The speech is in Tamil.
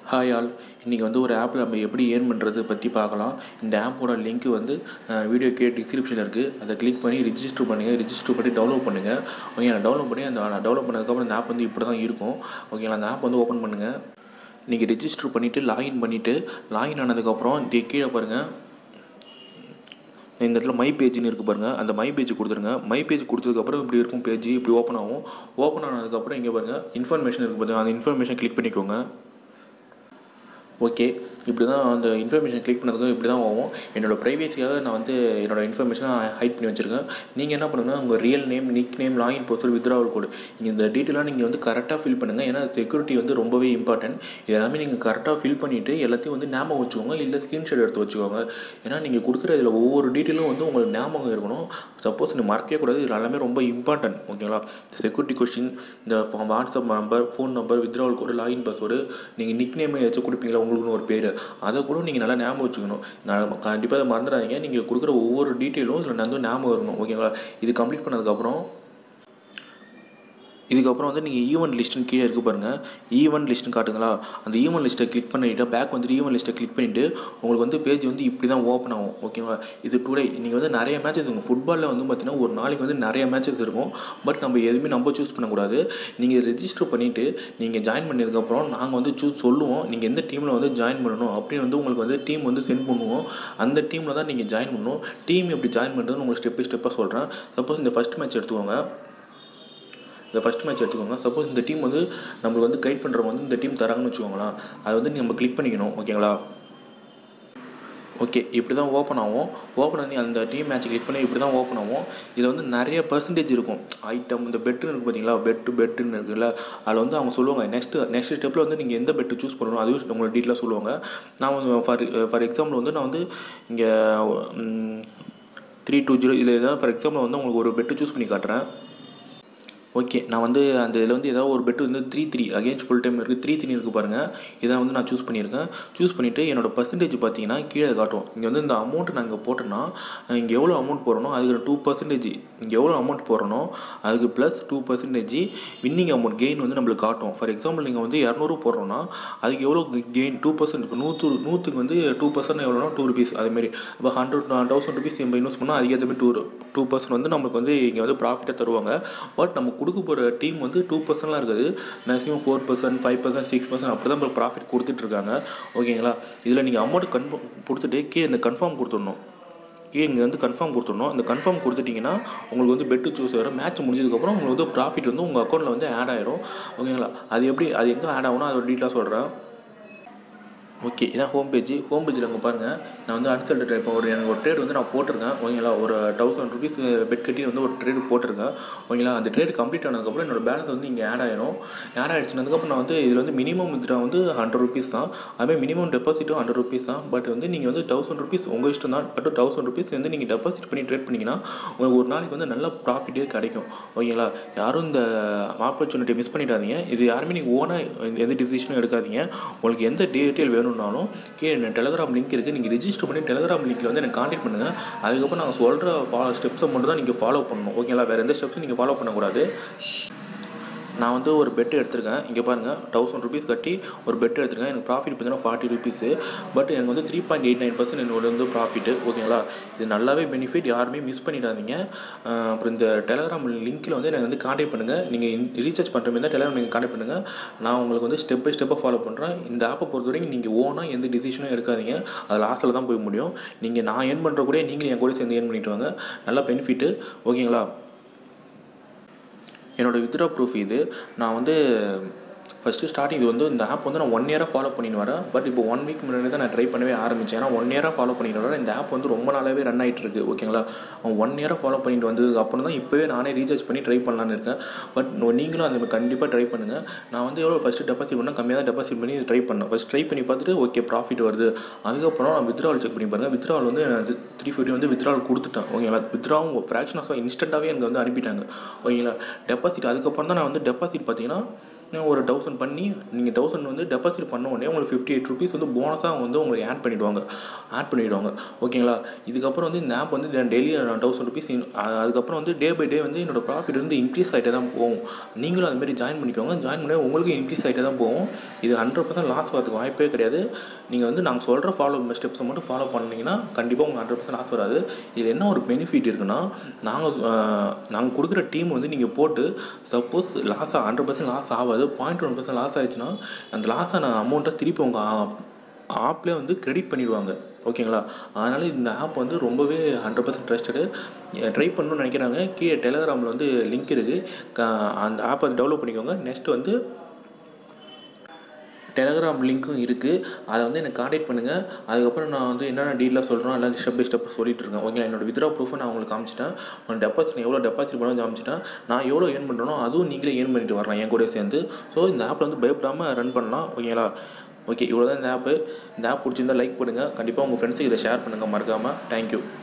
ஹாய் ஆல் இன்றைக்கி வந்து ஒரு ஆப்பில் நம்ம எப்படி ஏர்ன் பண்ணுறது பற்றி பார்க்கலாம் இந்த ஆப்போட லிங்க் வந்து வீடியோ கே டிஸ்கிரிப்ஷனில் இருக்குது அதை கிளிக் பண்ணி ரிஜிஸ்டர் பண்ணுங்கள் ரிஜிஸ்டர் பண்ணி டவுன்லோட் பண்ணுங்கள் ஓகேங்களா டவுன்லோட் பண்ணி அந்த டவுன்லோட் பண்ணதுக்கப்புறம் இந்த ஆப் வந்து இப்படி தான் இருக்கும் ஓகேங்களா அந்த ஆப் வந்து ஓப்பன் பண்ணுங்கள் நீங்கள் ரிஜிஸ்டர் பண்ணிவிட்டு லாகின் பண்ணிவிட்டு லாகின் ஆனதுக்கப்புறம் இந்த கீழே பாருங்கள் இந்த இடத்துல மை பேஜ்னு இருக்குது பாருங்கள் அந்த மை பேஜ் கொடுத்துருங்க மை பேஜ் கொடுத்ததுக்கப்புறம் இப்படி இருக்கும் பேஜ் இப்படி ஓப்பன் ஆகும் ஓப்பன் ஆனதுக்கப்புறம் இங்கே பாருங்கள் இன்ஃபர்மேஷன் இருக்குது பாருங்கள் அந்த இன்ஃபர்மேஷன் கிளிக் பண்ணிக்கோங்க ஓகே இப்படி தான் அந்த இன்ஃபர்மேஷன் கிளிக் பண்ணதுக்கு இப்படி தான் ஆகும் என்னோடய ப்ரைவேசியாக நான் வந்து என்னோடய இன்ஃபர்மேஷனை ஹைட் பண்ணி வச்சுருக்கேன் நீங்கள் என்ன பண்ணுங்கள் உங்கள் real name nick name login poster withdrawal code நீங்கள் இந்த டீட்டெயிலாக நீங்கள் வந்து கரெக்டாக ஃபில் பண்ணுங்கள் ஏன்னா செக்யூரிட்டி வந்து ரொம்பவே இம்பார்ட்டன்ட் இது எல்லாமே நீங்கள் கரெக்டாக ஃபில் பண்ணிவிட்டு எல்லாத்தையும் வந்து ஞாபகம் வச்சுக்கோங்க இல்லை ஸ்க்ரீன்ஷாட் எடுத்து வச்சுக்கோங்க ஏன்னா நீங்கள் கொடுக்குற இதில் ஒவ்வொரு டீட்டெயிலும் வந்து உங்களுக்கு ஞாபகம் இருக்கணும் சப்போஸ் நீங்கள் மறக்கவே கூடாது இது எல்லாமே ரொம்ப இம்பார்ட்டன்ட் ஓகேங்களா செக்யூரிட்டி கொஸ்டின் இந்த WhatsApp number phone number withdrawal code login password நீங்கள் நிக் நேம் ஏதாச்சும் கொடுப்பீங்களா உங்களுக்குன்னு ஒரு பேர் அதை கூட நீங்கள் நல்லா ஞாபகம் வச்சுக்கணும் நான் கண்டிப்பாக அதை மறந்துடாதீங்க நீங்கள் கொடுக்குற ஒவ்வொரு டீட்டெயிலும் இதில் வந்து ஞாபகம் இருக்கணும் ஓகேங்களா இது கம்ப்ளீட் பண்ணதுக்கப்புறம் இதுக்கப்புறம் வந்து நீங்கள் ஈவெண்ட் லிஸ்ட்டுன்னு கீழே இருக்குது பாருங்கள் ஈவெண்ட் லிஸ்ட்டுன்னு காட்டுங்களா அந்த ஈவெண்ட் லிஸ்ட்டை கிளிக் பண்ணிவிட்டு பேக் வந்துட்டு ஈவெண்ட் லிஸ்ட்டை கிளிக் பண்ணிவிட்டு உங்களுக்கு வந்து பேஜ் வந்து இப்படி தான் ஓப்பன் ஆகும் ஓகேவா இது டுடே நீங்கள் வந்து நிறைய மேட்சஸ் இருக்கும் ஃபுட்பாலில் வந்து பார்த்தீங்கன்னா ஒரு நாளைக்கு வந்து நிறைய மேட்சஸ் இருக்கும் பட் நம்ம எதுவுமே நம்ம சூஸ் பண்ணக்கூடாது நீங்கள் ரெஜிஸ்டர் பண்ணிவிட்டு நீங்கள் ஜாயின் பண்ணதுக்கப்புறம் நாங்கள் வந்து சூஸ் சொல்லுவோம் நீங்கள் எந்த டீமில் வந்து ஜாயின் பண்ணணும் அப்படின்னு வந்து உங்களுக்கு வந்து டீம் வந்து சென்ட் பண்ணுவோம் அந்த டீமில் தான் நீங்கள் ஜாயின் பண்ணணும் டீம் எப்படி ஜாயின் பண்ணுறதுன்னு உங்களுக்கு ஸ்டெப் பை ஸ்டெப்பாக சொல்கிறேன் சப்போஸ் இந்த ஃபஸ்ட் மேட்ச் எடுத்துக்கோங்க இந்த ஃபஸ்ட் மேட்ச் எடுத்துக்கோங்க சப்போஸ் இந்த டீம் வந்து நம்மளுக்கு வந்து கைட் பண்ணுறவங்க வந்து இந்த டீம் தராங்கன்னு வச்சுக்கோங்களேன் அதை வந்து நம்ம கிளிக் பண்ணிக்கணும் ஓகேங்களா ஓகே இப்படி தான் ஓப்பன் ஆகும் ஓப்பன் பண்ணி அந்த டீம் மேட்ச் கிளிக் பண்ணி இப்படி தான் ஓப்பன் ஆகும் இதில் வந்து நிறைய பர்சன்டேஜ் இருக்கும் ஐட்டம் இந்த பெட்டுன்னு இருக்குது பார்த்தீங்களா பெட்டு பெட்டுன்னு இருக்குல்ல அதில் வந்து அவங்க சொல்லுவாங்க நெக்ஸ்ட்டு நெக்ஸ்ட் ஸ்டெப்பில் வந்து நீங்கள் எந்த பெட்டு சூஸ் பண்ணணும் அதுவும் உங்களுக்கு டீட்டெயிலாக சொல்லுவாங்க நான் வந்து ஃபார் ஃபார் எக்ஸாம்பிள் வந்து நான் வந்து இங்கே த்ரீ டூ ஜீரோ இதில் ஏதாவது ஃபார் எக்ஸாம்பிள் வந்து உங்களுக்கு ஒரு பெட்டு சூஸ் பண்ணி காட்டுறேன் ஓகே நான் வந்து அந்த இதில் வந்து ஏதாவது ஒரு பெட்டு வந்து three three against full time இருக்குது த்ரீ த்ரீ இருக்குது பாருங்கள் இதை வந்து நான் சூஸ் பண்ணியிருக்கேன் சூஸ் பண்ணிவிட்டு என்னோடய பர்சன்டேஜ் பார்த்தீங்கன்னா கீழே காட்டும் இங்கே வந்து இந்த அமௌண்ட் நான் இங்கே போட்டேன்னா இங்கே எவ்வளோ அமௌண்ட் போடுறனோ அதுக்கு டூ பர்சன்டேஜ் இங்கே எவ்வளோ அமௌண்ட் போடுறனோ அதுக்கு plus two percentage winning amount gain வந்து நம்மளுக்கு காட்டும் ஃபார் எக்ஸாம்பிள் நீங்கள் வந்து இரநூறு போடுறோன்னா அதுக்கு எவ்வளோ கெயின் டூ பர்சன்ட் இப்போ நூற்று நூற்றுக்கு வந்து டூ பர்சன்ட் எவ்வளோனா டூ ருபீஸ் அதேமாரி இப்போ ஹண்ட்ரட் தௌசண்ட் ருபீஸ் நம்ம இன்வெஸ்ட் பண்ணால் அதுக்கேற்ற மாதிரி டூ டூ பர்சன்ட் வந்து நம்மளுக்கு வந்து இங்கே வந்து ப்ராஃபிட்டாக தருவாங்க பட் நம்ம கொடுக்க போகிற டீம் வந்து டூ பர்சன்ட்லாம் இருக்காது maximum four percent five percent six percent அப்படி தான் நம்ம ப்ராஃபிட் கொடுத்துட்ருக்காங்க ஓகேங்களா இதில் நீங்கள் அமௌண்ட் கன்ஃபார்ம் கொடுத்துட்டு கீழே இந்த கன்ஃபார்ம் கொடுத்துடணும் கீழே இங்கே வந்து கன்ஃபார்ம் கொடுத்துடணும் இந்த கன்ஃபார்ம் கொடுத்துட்டிங்கன்னா உங்களுக்கு வந்து பெட்டு சூஸ் வரும் மேட்ச் முடிஞ்சதுக்கப்புறம் உங்களுக்கு வந்து ப்ராஃபிட் வந்து உங்கள் அக்கௌண்ட்டில் வந்து ஆட் ஆயிரும் ஓகேங்களா அது எப்படி அது எங்கே ஆட் ஆகணும் அதோட டீட்டெயிலாக சொல்கிறேன் ஓகே இதான் ஹோம் பேஜ் ஹோம் பேஜில் அங்கே பாருங்கள் நான் வந்து அன்சல்ட்டு இப்போ ஒரு எனக்கு ஒரு ட்ரேட் வந்து நான் போட்டிருக்கேன் ஓகேங்களா ஒரு தௌசண்ட் ருபீஸ் பெட் கட்டி வந்து ஒரு ட்ரேடு போட்டிருக்கேன் ஓகேங்களா அந்த ட்ரேட் கம்ப்ளீட் ஆனதுக்கப்புறம் என்னோடய பேலன்ஸ் வந்து இங்கே ஆட் ஆயிரும் ஆட் ஆகிடுச்சுனதுக்கப்புறம் நான் வந்து இதில் வந்து மினிமம் வித்ரா வந்து ஹண்ட்ரட் ருபீஸ் தான் அதுமாதிரி மினிமம் டெபாசிட்டும் ஹண்ட்ரட் ருபீஸ் தான் பட் வந்து நீங்கள் வந்து தௌசண்ட் ருபீஸ் உங்கள் இஷ்டம் தான் பட் தௌசண்ட் ருபீஸ் வந்து நீங்கள் டெபாசிட் பண்ணி ட்ரேட் பண்ணிங்கன்னா உங்களுக்கு ஒரு நாளைக்கு வந்து நல்ல ப்ராஃபிட்டே கிடைக்கும் ஓகேங்களா யாரும் இந்த ஆப்பர்ச்சுனிட்டி மிஸ் பண்ணிடாதீங்க இது யாருமே நீங்கள் ஓனாக எந்த டிசிஷனும் எடுக்காதீங்க உங்களுக்கு எந்த டீட்டெயில் வேணும் வேணும்னாலும் கீழே டெலகிராம் லிங்க் இருக்குது நீங்கள் ரிஜிஸ்டர் பண்ணி டெலகிராம் லிங்க்கில் வந்து எனக்கு காண்டாக்ட் பண்ணுங்கள் அதுக்கப்புறம் நாங்கள் சொல்கிற ஃபா ஸ்டெப்ஸை மட்டும் தான் நீங்கள் ஃபாலோ பண்ணணும் ஓகேங்களா வேறு எந்த ஸ்டெப்ஸும் நீங்கள் ஃபாலோ பண்ணக்கூடாது நான் வந்து ஒரு பெட்டு எடுத்திருக்கேன் இங்கே பாருங்கள் தௌசண்ட் ருபீஸ் கட்டி ஒரு பெட்டு எடுத்திருக்கேன் எனக்கு ப்ராஃபிட் பார்த்தீங்கன்னா ஃபார்ட்டி ருபீஸு பட் எனக்கு வந்து three point eight nine percent என்னோட வந்து ப்ராஃபிட்டு ஓகேங்களா இது நல்லாவே பெனிஃபிட் யாருமே மிஸ் பண்ணிடாதீங்க அப்புறம் இந்த டெலகிராம் லிங்க்கில் வந்து எனக்கு வந்து காண்டாக்ட் பண்ணுங்கள் நீங்கள் ரீசார்ஜ் பண்ணுற மாதிரி தான் டெலகிராம் நீங்கள் காண்டாக்ட் பண்ணுங்கள் நான் உங்களுக்கு வந்து ஸ்டெப் பை ஸ்டெப்பாக ஃபாலோ பண்ணுறேன் இந்த ஆப்பை பொறுத்த வரைக்கும் நீங்கள் ஓனாக எந்த டிசிஷனும் எடுக்காதீங்க அது லாஸ்ட்டில் தான் போய் முடியும் நீங்கள் நான் ஏர்ன் பண்ணுற கூட நீங்களும் என் கூட சேர்ந்து ஏர்ன் பண்ணிட்டு வாங்க நல்லா பெனிஃபிட்டு ஓகேங்களா என்னோடய வித்ரா ப்ரூஃப் இது நான் வந்து ஃபஸ்ட்டு ஸ்டார்டிங் இது வந்து இந்த ஆப் வந்து நான் ஒன் இயராக ஃபாலோ பண்ணிட்டு வரேன் பட் இப்போ ஒன் வீக் முன்னாடி தான் நான் ட்ரை பண்ணவே ஆரம்பித்தேன் ஏன்னா ஒன் இயராக ஃபாலோ பண்ணிட்டு வரேன் இந்த ஆப் வந்து ரொம்ப நாளாகவே ரன் ஆகிட்டு இருக்கு ஓகேங்களா ஒன் இயராக ஃபாலோ பண்ணிட்டு வந்ததுக்கு அப்புறம் தான் இப்போவே நானே ரீசார்ஜ் பண்ணி ட்ரை பண்ணலான்னு இருக்கேன் பட் நீங்களும் அந்த கண்டிப்பாக ட்ரை பண்ணுங்கள் நான் வந்து எவ்வளோ ஃபஸ்ட்டு டெபாசிட் பண்ணால் கம்மியாக தான் டெபாசிட் பண்ணி ட்ரை பண்ணேன் ஃபஸ்ட் ட்ரை பண்ணி பார்த்துட்டு ஓகே ப்ராஃபிட் வருது அதுக்கப்புறம் நான் வித்ராவல் செக் பண்ணி பாருங்கள் வித்ராவல் வந்து த்ரீ ஃபிஃப்டி வந்து வித்ராவல் கொடுத்துட்டேன் ஓகேங்களா வித்ராவும் ஃப்ராக்ஷன் ஆஃப் இன்ஸ்டண்ட்டாகவே எனக்கு வந்து அனுப்பிட்டாங்க ஓகேங்களா டெபாசிட் அதுக்கப்புறம் தான் நான் வந்து டெபாசிட் பார்த்தீங்கன்னா ஒரு தௌசண்ட் பண்ணி நீங்கள் தௌசண்ட் வந்து டெபாசிட் பண்ண உடனே உங்களுக்கு ஃபிஃப்டி எயிட் ருபீஸ் வந்து போனஸாக வந்து உங்களுக்கு ஆட் பண்ணிவிடுவாங்க ஆட் பண்ணிவிடுவாங்க ஓகேங்களா இதுக்கப்புறம் வந்து இந்த ஆப் வந்து டெய்லி தௌசண்ட் ருபீஸ் அதுக்கப்புறம் வந்து டே பை டே வந்து என்னோடய ப்ராஃபிட் வந்து இன்க்ரீஸ் ஆகிட்டே தான் போகும் நீங்களும் அதுமாரி ஜாயின் பண்ணிக்கோங்க ஜாயின் பண்ணி உங்களுக்கு இன்க்ரீஸ் ஆகிட்டே தான் போகும் இது ஹண்ட்ரட் பர்சன்ட் லாஸ் வரதுக்கு வாய்ப்பே கிடையாது நீங்கள் வந்து நாங்கள் சொல்கிற ஃபாலோ ஸ்டெப்ஸை மட்டும் ஃபாலோ பண்ணிங்கன்னா கண்டிப்பாக உங்களுக்கு ஹண்ட்ரட் பர்சன்ட் லாஸ் வராது இதில் என்ன ஒரு பெனிஃபிட் இருக்குன்னா நாங்கள் நாங்கள் கொடுக்குற டீம் வந்து நீங்கள் போட்டு suppose loss hundred percent loss ஆகாது பாயிண்ட் ஒன் பர்சன்ட் லாஸ் ஆயிடுச்சுன்னா அந்த லாஸ் ஆன அமௌண்ட்டை திருப்பி உங்கள் ஆப்லேயே வந்து கிரெடிட் பண்ணிடுவாங்க ஓகேங்களா அதனால் இந்த ஆப் வந்து ரொம்பவே ஹண்ட்ரட் பர்சன்ட் ட்ரஸ்டடு ட்ரை பண்ணணும்னு நினைக்கிறாங்க கீழே டெலகிராமில் வந்து லிங்க் இருக்குது அந்த ஆப்பை டெவலப் பண்ணிக்கோங்க நெக்ஸ்ட் வந்து டெலகிராம் லிங்க்கும் இருக்குது அதை வந்து எனக்கு காண்டாக்ட் பண்ணுங்கள் அதுக்கப்புறம் நான் வந்து என்னென்ன டீலாக சொல்கிறோம் எல்லாம் ஸ்டெப் பை ஸ்டெப் சொல்லிட்டு இருக்கேன் ஓகேங்களா என்னோட வித்ரா ப்ரூஃபை நான் உங்களுக்கு காமிச்சிட்டேன் உங்கள் டெபாசிட் எவ்வளோ டெபாசிட் பண்ண காமிச்சிட்டேன் நான் எவ்வளோ ஏர்ன் பண்ணுறனோ அதுவும் நீங்களே ஏர்ன் பண்ணிட்டு வரலாம் என் கூட சேர்ந்து ஸோ இந்த ஆப்பில் வந்து பயப்படாமல் ரன் பண்ணலாம் ஓகேங்களா ஓகே இவ்வளோ தான் இந்த ஆப்பு இந்த ஆப் பிடிச்சிருந்தா லைக் பண்ணுங்கள் கண்டிப்பாக உங்கள் ஃப்ரெண்ட்ஸுக்கு இதை ஷேர் பண்ணுங்கள் மறக்காமல் தேங்க்யூ